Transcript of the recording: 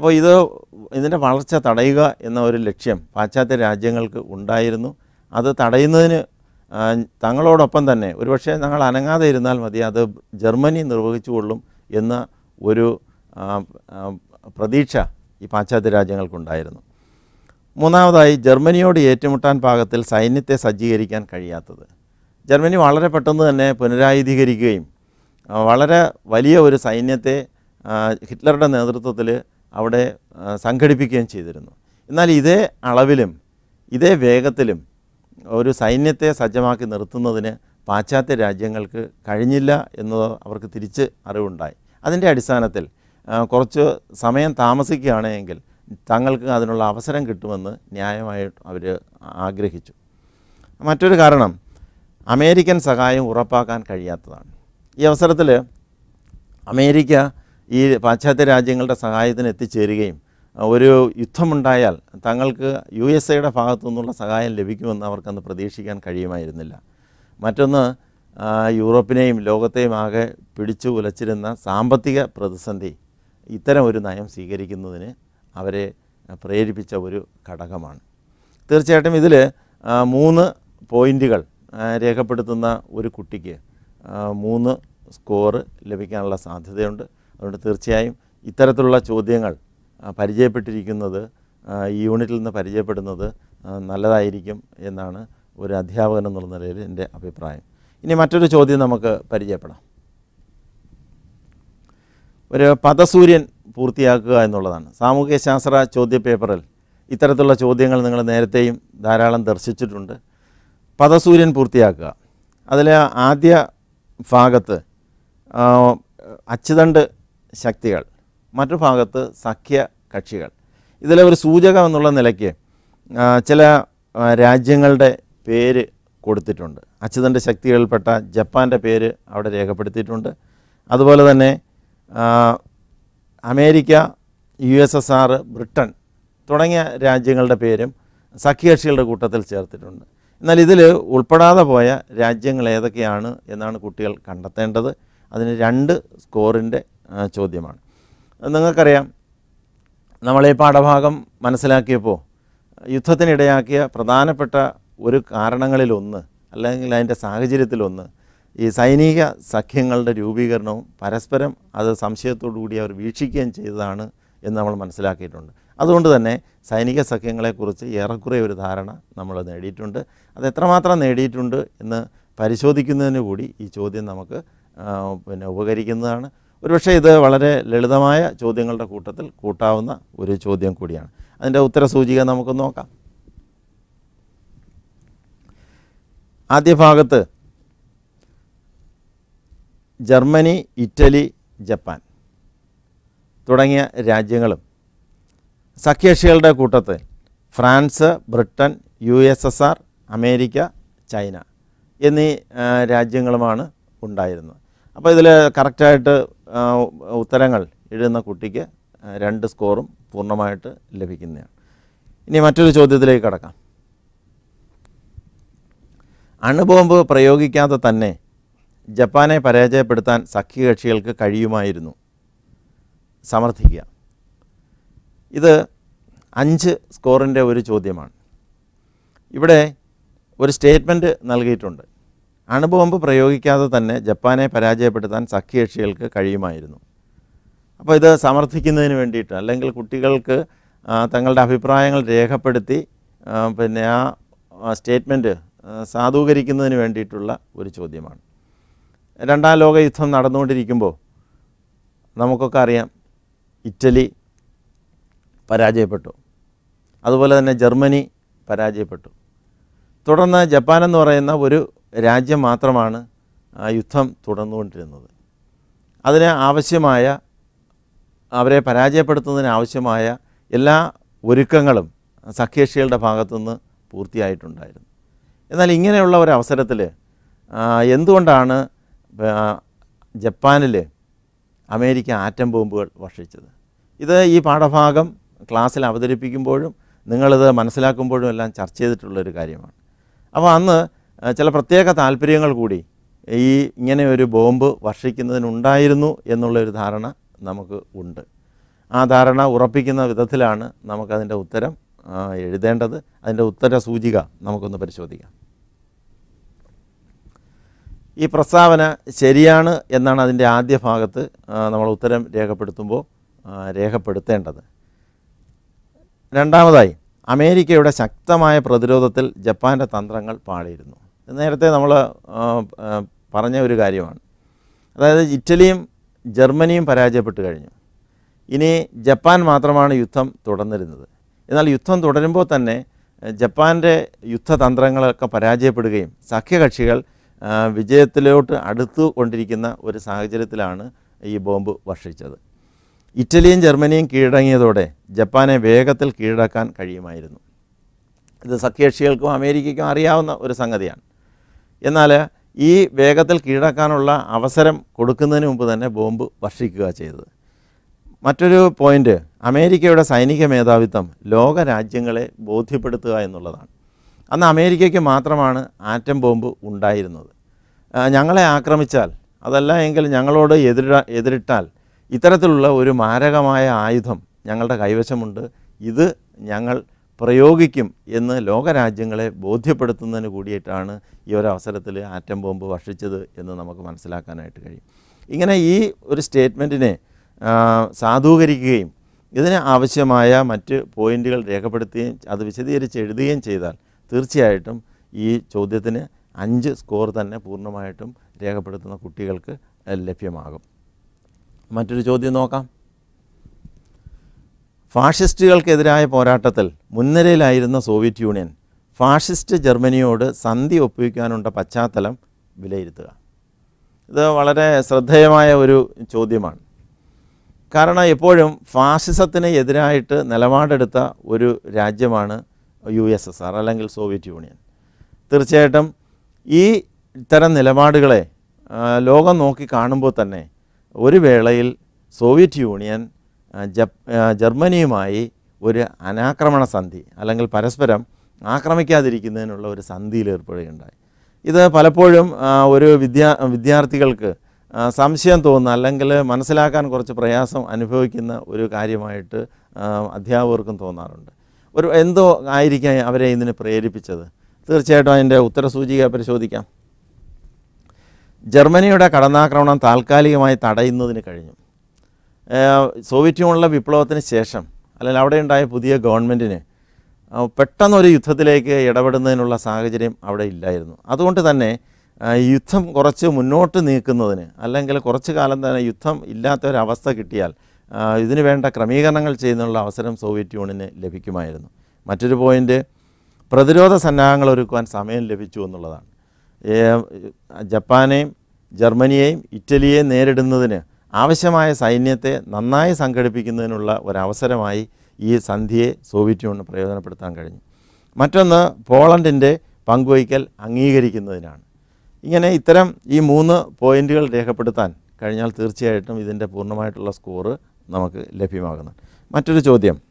അപ്പോൾ ഇത് ഇതിൻ്റെ വളർച്ച തടയുക എന്ന ഒരു ലക്ഷ്യം പാശ്ചാത്യ രാജ്യങ്ങൾക്ക് ഉണ്ടായിരുന്നു അത് തടയുന്നതിന് ആ, തങ്ങളോടൊപ്പം തന്നെ ഒരുപക്ഷെ ഞങ്ങൾ അനങ്ങാതെ ഇരുന്നാൽ മതി അത് ജർമ്മനി നിർവഹിച്ചുകൊള്ളും എന്ന ഒരു ആ, ആ, പ്രതീക്ഷ ഈ പാശ്ചാത്യ രാജ്യങ്ങൾക്കുണ്ടായിരുന്നു മൂന്നാമതായി ജർമ്മനിയോട് ഏറ്റുമുട്ടാൻ പാകത്തിൽ സൈന്യത്തെ സജ്ജീകരിക്കാൻ കഴിയാത്തത് ജർമ്മനി വളരെ പെട്ടെന്ന് തന്നെ പുനരായുധീകരിക്കുകയും ആ, വളരെ വലിയ ഒരു സൈന്യത്തെ ആ, ഹിറ്റ്ലറുടെ നേതൃത്വത്തിൽ അവിടെ ആ, സംഘടിപ്പിക്കുകയും ചെയ്തിരുന്നു എന്നാൽ ഇതേ അളവിലും ഇതേ വേഗത്തിലും ഒരു സൈന്യത്തെ സജ്ജമാക്കി നിർത്തുന്നതിന് പാശ്ചാത്യ രാജ്യങ്ങൾക്ക് കഴിഞ്ഞില്ല എന്നത് അവർക്ക് തിരിച്ച് അറിവുണ്ടായി അതിൻ്റെ അടിസ്ഥാനത്തിൽ ആ, കുറച്ച് സമയം താമസിക്കുകയാണെങ്കിൽ തങ്ങൾക്ക് അതിനുള്ള അവസരം കിട്ടുമെന്ന് ന്യായമായിട്ട് അവർ ആഗ്രഹിച്ചു മറ്റൊരു കാരണം അമേരിക്കൻ സഹായം ഉറപ്പാക്കാൻ കഴിയാത്തതാണ് ഈ അവസരത്തിൽ അമേരിക്ക ഈ പാശ്ചാത്യ രാജ്യങ്ങളുടെ സഹായത്തിന് എത്തിച്ചേരുകയും അഹ് ഒരു യുദ്ധമുണ്ടായാൽ തങ്ങൾക്ക് യു എസ് എയുടെ ഭാഗത്തു നിന്നുള്ള സഹായം ലഭിക്കുമെന്ന് അവർക്കന്ന് പ്രതീക്ഷിക്കാൻ കഴിയുമായിരുന്നില്ല മറ്റൊന്ന് ആ, യൂറോപ്പിനെയും ലോകത്തെയും ആകെ പിടിച്ചു ഉലച്ചിരുന്ന സാമ്പത്തിക പ്രതിസന്ധി ഇത്തരം ഒരു നയം സ്വീകരിക്കുന്നതിന് അവരെ പ്രേരിപ്പിച്ച ഒരു ഘടകമാണ് തീർച്ചയായിട്ടും ഇതിൽ മൂന്ന് പോയിൻ്റുകൾ രേഖപ്പെടുത്തുന്ന ഒരു കുട്ടിക്ക് ആ, മൂന്ന് സ്കോർ ലഭിക്കാനുള്ള സാധ്യതയുണ്ട് അതുകൊണ്ട് തീർച്ചയായും ഇത്തരത്തിലുള്ള ചോദ്യങ്ങൾ ആ, പരിചയപ്പെട്ടിരിക്കുന്നത് ആ, ഈ യൂണിറ്റിൽ നിന്ന് പരിചയപ്പെടുന്നത് ആ, നല്ലതായിരിക്കും എന്നാണ് ഒരു അധ്യാപകൻ എന്നുള്ള നിലയിൽ എൻ്റെ അഭിപ്രായം ഇനി മറ്റൊരു ചോദ്യം നമുക്ക് പരിചയപ്പെടാം ഒരു പദസൂര്യൻ പൂർത്തിയാക്കുക എന്നുള്ളതാണ് സാമൂഹ്യ ശാസ്ത്ര ചോദ്യപേപ്പറിൽ ഇത്തരത്തിലുള്ള ചോദ്യങ്ങൾ നിങ്ങൾ നേരത്തെയും ധാരാളം ദർശിച്ചിട്ടുണ്ട് പദസൂര്യൻ പൂർത്തിയാക്കുക അതിലെ ആദ്യ ഭാഗത്ത് ആ, അച്ചുതണ്ട് ശക്തികൾ മറ്റു ഭാഗത്ത് സഖ്യ കക്ഷികൾ ഇതിലെ ഒരു സൂചകം എന്നുള്ള നിലയ്ക്ക് ആ, ചില ആ, രാജ്യങ്ങളുടെ പേര് കൊടുത്തിട്ടുണ്ട് അച്ചുതണ്ട് ശക്തികളിൽപ്പെട്ട ജപ്പാൻ്റെ പേര് അവിടെ രേഖപ്പെടുത്തിയിട്ടുണ്ട് അതുപോലെ തന്നെ ആ, America U S S R Britain തുടങ്ങിയ രാജ്യങ്ങളുടെ പേരും സഖ്യകക്ഷികളുടെ കൂട്ടത്തിൽ ചേർത്തിട്ടുണ്ട് എന്നാൽ ഇതിൽ ഉൾപ്പെടാതെ പോയ രാജ്യങ്ങൾ ഏതൊക്കെയാണ് എന്നാണ് കുട്ടികൾ കണ്ടെത്തേണ്ടത് അതിന് രണ്ട് സ്കോറിൻ്റെ ആ, ചോദ്യമാണ് അത് നിങ്ങൾക്കറിയാം നമ്മൾ ഈ പാഠഭാഗം മനസ്സിലാക്കിയപ്പോൾ യുദ്ധത്തിനിടയാക്കിയ പ്രധാനപ്പെട്ട ഒരു കാരണങ്ങളിലൊന്ന് അല്ലെങ്കിൽ അതിൻ്റെ സാഹചര്യത്തിലൊന്ന് ഈ സൈനിക സഖ്യങ്ങളുടെ രൂപീകരണവും പരസ്പരം അത് സംശയത്തോടു കൂടി അവർ വീക്ഷിക്കുകയും ചെയ്തതാണ് എന്ന് നമ്മൾ മനസ്സിലാക്കിയിട്ടുണ്ട് അതുകൊണ്ട് തന്നെ സൈനിക സഖ്യങ്ങളെക്കുറിച്ച് ഏറെക്കുറെ ഒരു ധാരണ നമ്മൾ നേടിയിട്ടുണ്ട് അത് എത്രമാത്രം നേടിയിട്ടുണ്ട് എന്ന് പരിശോധിക്കുന്നതിന് കൂടി ഈ ചോദ്യം നമുക്ക് ആ, പിന്നെ ഉപകരിക്കുന്നതാണ് ഒരുപക്ഷെ ഇത് വളരെ ലളിതമായ ചോദ്യങ്ങളുടെ കൂട്ടത്തിൽ കൂട്ടാവുന്ന ഒരു ചോദ്യം കൂടിയാണ് അതിൻ്റെ ഉത്തരസൂചിക നമുക്ക് നോക്കാം ആദ്യ ഭാഗത്ത് ജർമ്മനി ഇറ്റലി ജപ്പാൻ തുടങ്ങിയ രാജ്യങ്ങളും സഖ്യകക്ഷികളുടെ കൂട്ടത്തിൽ France Britain U S S R America China എന്നീ ആ, രാജ്യങ്ങളുമാണ് ഉണ്ടായിരുന്നത് അപ്പോൾ ഇതിൽ കറക്റ്റായിട്ട് ആ, ഉത്തരങ്ങൾ എഴുതുന്ന കുട്ടിക്ക് ആ, രണ്ട് സ്കോറും പൂർണ്ണമായിട്ട് ലഭിക്കുന്നതാണ് ഇനി മറ്റൊരു ചോദ്യത്തിലേക്ക് കടക്കാം അണുബോംബ് പ്രയോഗിക്കാതെ തന്നെ ജപ്പാനെ പരാജയപ്പെടുത്താൻ സഖ്യകക്ഷികൾക്ക് കഴിയുമായിരുന്നു സമർത്ഥിക്കുക ഇത് അഞ്ച് സ്കോറിൻ്റെ ഒരു ചോദ്യമാണ് ഇവിടെ ഒരു സ്റ്റേറ്റ്മെൻറ്റ് നൽകിയിട്ടുണ്ട് അണുബോംബ് പ്രയോഗിക്കാതെ തന്നെ ജപ്പാനെ പരാജയപ്പെടുത്താൻ സഖ്യകക്ഷികൾക്ക് കഴിയുമായിരുന്നു അപ്പോൾ ഇത് സമർത്ഥിക്കുന്നതിന് വേണ്ടിയിട്ട് അല്ലെങ്കിൽ കുട്ടികൾക്ക് ആ, തങ്ങളുടെ അഭിപ്രായങ്ങൾ രേഖപ്പെടുത്തി ആ, പിന്നെ ആ സ്റ്റേറ്റ്മെൻറ്റ് സാധൂകരിക്കുന്നതിന് വേണ്ടിയിട്ടുള്ള ഒരു ചോദ്യമാണ് രണ്ടാം ലോക യുദ്ധം നടന്നുകൊണ്ടിരിക്കുമ്പോൾ നമുക്കൊക്കെ അറിയാം ഇറ്റലി പരാജയപ്പെട്ടു അതുപോലെ തന്നെ ജർമ്മനി പരാജയപ്പെട്ടു തുടർന്ന് ജപ്പാൻ എന്ന് പറയുന്ന ഒരു രാജ്യം മാത്രമാണ് ആ യുദ്ധം തുടർന്നുകൊണ്ടിരുന്നത് അതിന് ആവശ്യമായ അവരെ പരാജയപ്പെടുത്തുന്നതിന് ആവശ്യമായ എല്ലാ ഒരുക്കങ്ങളും സഖ്യകക്ഷികളുടെ ഭാഗത്തുനിന്ന് പൂർത്തിയായിട്ടുണ്ടായിരുന്നു എന്നാൽ ഇങ്ങനെയുള്ള ഒരു അവസരത്തിൽ എന്തുകൊണ്ടാണ് ജപ്പാനിൽ അമേരിക്ക ആറ്റം ബോംബുകൾ വർഷിച്ചത് ഇത് ഈ പാഠഭാഗം ക്ലാസ്സിൽ അവതരിപ്പിക്കുമ്പോഴും നിങ്ങളിത് മനസ്സിലാക്കുമ്പോഴും എല്ലാം ചർച്ച ചെയ്തിട്ടുള്ളൊരു കാര്യമാണ് അപ്പോൾ അന്ന് ആ, ചില പ്രത്യേക താല്പര്യങ്ങൾ കൂടി ഈ ഇങ്ങനെ ഒരു ബോംബ് വർഷിക്കുന്നതിനുണ്ടായിരുന്നു എന്നുള്ളൊരു ധാരണ നമുക്ക് ഉണ്ട് ആ ധാരണ ഉറപ്പിക്കുന്ന വിധത്തിലാണ് നമുക്കതിൻ്റെ ഉത്തരം ആ, എഴുതേണ്ടത് അതിൻ്റെ ഉത്തര സൂചിക നമുക്കൊന്ന് പരിശോധിക്കാം ഈ പ്രസ്താവന ശരിയാണ് എന്നാണ് അതിൻ്റെ ആദ്യ ഭാഗത്ത് ആ, നമ്മൾ ഉത്തരം രേഖപ്പെടുത്തുമ്പോൾ ആ, രേഖപ്പെടുത്തേണ്ടത് രണ്ടാമതായി അമേരിക്കയുടെ ശക്തമായ പ്രതിരോധത്തിൽ ജപ്പാൻ്റെ തന്ത്രങ്ങൾ പാളിയിരുന്നു ഇത് നേരത്തെ നമ്മൾ ആ, ആ, പറഞ്ഞ ഒരു കാര്യമാണ് അതായത് ഇറ്റലിയും ജർമ്മനിയും പരാജയപ്പെട്ട് കഴിഞ്ഞു ഇനി ജപ്പാൻ മാത്രമാണ് യുദ്ധം തുടർന്നിരുന്നത് എന്നാൽ യുദ്ധം തുടരുമ്പോൾ തന്നെ എഹ്, ജപ്പാൻ്റെ യുദ്ധതന്ത്രങ്ങളൊക്കെ പരാജയപ്പെടുകയും സഖ്യകക്ഷികൾ ആ, വിജയത്തിലോട്ട് അടുത്തു കൊണ്ടിരിക്കുന്ന ഒരു സാഹചര്യത്തിലാണ് ഈ ബോംബ് വർഷിച്ചത് ഇറ്റലിയും ജർമ്മനിയും കീഴടങ്ങിയതോടെ ജപ്പാനെ വേഗത്തിൽ കീഴടക്കാൻ കഴിയുമായിരുന്നു ഇത് സഖ്യകക്ഷികൾക്കും അമേരിക്കയ്ക്കും അറിയാവുന്ന ഒരു സംഗതിയാണ് എന്നാൽ ഈ വേഗത്തിൽ കീഴടക്കാനുള്ള അവസരം കൊടുക്കുന്നതിന് മുമ്പ് തന്നെ ബോംബ് വർഷിക്കുക ചെയ്തത് മറ്റൊരു പോയിൻ്റ് അമേരിക്കയുടെ സൈനിക മേധാവിത്വം ലോക രാജ്യങ്ങളെ ബോധ്യപ്പെടുത്തുക എന്നുള്ളതാണ് അന്ന് അമേരിക്കയ്ക്ക് മാത്രമാണ് ആറ്റം ബോംബ് ഉണ്ടായിരുന്നത് ആ, ഞങ്ങളെ ആക്രമിച്ചാൽ അതല്ല എങ്കിൽ ഞങ്ങളോട് എതിര എതിരിട്ടാൽ ഇത്തരത്തിലുള്ള ഒരു മാരകമായ ആയുധം ഞങ്ങളുടെ കൈവശമുണ്ട് ഇത് ഞങ്ങൾ പ്രയോഗിക്കും എന്ന് ലോകരാജ്യങ്ങളെ ബോധ്യപ്പെടുത്തുന്നതിന് കൂടിയിട്ടാണ് ഈ ഒരു അവസരത്തിൽ ആറ്റം ബോംബ് വർഷിച്ചത് എന്ന് നമുക്ക് മനസ്സിലാക്കാനായിട്ട് കഴിയും ഇങ്ങനെ ഈ ഒരു സ്റ്റേറ്റ്മെൻറ്റിനെ സാധൂകരിക്കുകയും ഇതിന് ആവശ്യമായ മറ്റ് പോയിന്റുകൾ രേഖപ്പെടുത്തുകയും അത് വിശദീകരിച്ച് എഴുതുകയും ചെയ്താൽ തീർച്ചയായിട്ടും ഈ ചോദ്യത്തിന് അഞ്ച് സ്കോർ തന്നെ പൂർണ്ണമായിട്ടും രേഖപ്പെടുത്തുന്ന കുട്ടികൾക്ക് ഏഹ്, ലഭ്യമാകും മറ്റൊരു ചോദ്യം നോക്കാം ഫാഷിസ്റ്റുകൾക്കെതിരായ പോരാട്ടത്തിൽ മുൻനിരയിലായിരുന്ന സോവിയറ്റ് യൂണിയൻ ഫാഷിസ്റ്റ് ജർമ്മനിയോട് സന്ധി ഒപ്പുവയ്ക്കാനുള്ള പശ്ചാത്തലം വിലയിരുത്തുക ഇത് വളരെ ശ്രദ്ധേയമായ ഒരു ചോദ്യമാണ് കാരണം എപ്പോഴും ഫാസിസത്തിന് എതിരായിട്ട് നിലപാടെടുത്ത ഒരു രാജ്യമാണ് യു എസ് എസ് ആർ അല്ലെങ്കിൽ സോവിയറ്റ് യൂണിയൻ തീർച്ചയായിട്ടും ഈ ഇത്തരം നിലപാടുകളെ ആ, ലോകം നോക്കി കാണുമ്പോൾ തന്നെ ഒരു വേളയിൽ സോവിയറ്റ് യൂണിയൻ ആ, ജപ് ആ, ജർമ്മനിയുമായി ഒരു അനാക്രമണ സന്ധി അല്ലെങ്കിൽ പരസ്പരം ആക്രമിക്കാതിരിക്കുന്നതിനുള്ള ഒരു സന്ധിയിൽ ഏർപ്പെടുകയുണ്ടായി ഇത് പലപ്പോഴും ആ, ഒരു വിദ്യാ വിദ്യാർത്ഥികൾക്ക് ആ, സംശയം തോന്നുന്ന അല്ലെങ്കിൽ മനസ്സിലാക്കാൻ കുറച്ച് പ്രയാസം അനുഭവിക്കുന്ന ഒരു കാര്യമായിട്ട് ആ, അധ്യാപകർക്കും തോന്നാറുണ്ട് ഒരു എന്തോ ആയിരിക്കാം അവരെ ഇതിന് പ്രേരിപ്പിച്ചത് തീർച്ചയായിട്ടും അതിൻ്റെ ഉത്തരസൂചിക പരിശോധിക്കാം ജർമ്മനിയുടെ കടന്നാക്രമണം താൽക്കാലികമായി തടയുന്നതിന് കഴിഞ്ഞു ഏഹ് സോവിയറ്റ് യൂണിയനിലെ വിപ്ലവത്തിന് ശേഷം അല്ലെങ്കിൽ അവിടെ ഉണ്ടായ പുതിയ ഗവൺമെൻറ്റിന് ആ, പെട്ടെന്നൊരു യുദ്ധത്തിലേക്ക് ഇടപെടുന്നതിനുള്ള സാഹചര്യം അവിടെ ഇല്ലായിരുന്നു അതുകൊണ്ട് തന്നെ ആ, ഈ യുദ്ധം കുറച്ച് മുന്നോട്ട് നീക്കുന്നതിന് അല്ലെങ്കിൽ കുറച്ച് കാലം തന്നെ യുദ്ധം ഇല്ലാത്ത ഒരവസ്ഥ കിട്ടിയാൽ ആ, ഇതിന് വേണ്ട ക്രമീകരണങ്ങൾ ചെയ്യുന്നതിനുള്ള അവസരം സോവിയറ്റ് യൂണിയന് ലഭിക്കുമായിരുന്നു മറ്റൊരു പോയിൻ്റ് പ്രതിരോധ സന്നാഹങ്ങൾ ഒരുക്കുവാൻ സമയം ലഭിച്ചു എന്നുള്ളതാണ് ഏ, ജപ്പാനെയും ജർമ്മനിയെയും ഇറ്റലിയെയും നേരിടുന്നതിന് ആവശ്യമായ സൈന്യത്തെ നന്നായി സംഘടിപ്പിക്കുന്നതിനുള്ള ഒരവസരമായി ഈ സന്ധിയെ സോവിയറ്റ് യൂണിയൻ പ്രയോജനപ്പെടുത്താൻ കഴിഞ്ഞു മറ്റൊന്ന് പോളണ്ടിൻ്റെ പങ്കുവയ്ക്കൽ അംഗീകരിക്കുന്നതിനാണ് ഇങ്ങനെ ഇത്തരം ഈ മൂന്ന് പോയിന്റുകൾ രേഖപ്പെടുത്താൻ കഴിഞ്ഞാൽ തീർച്ചയായിട്ടും ഇതിൻ്റെ പൂർണ്ണമായിട്ടുള്ള സ്കോറ് നമുക്ക് ലഭ്യമാകുന്നു മറ്റൊരു ചോദ്യം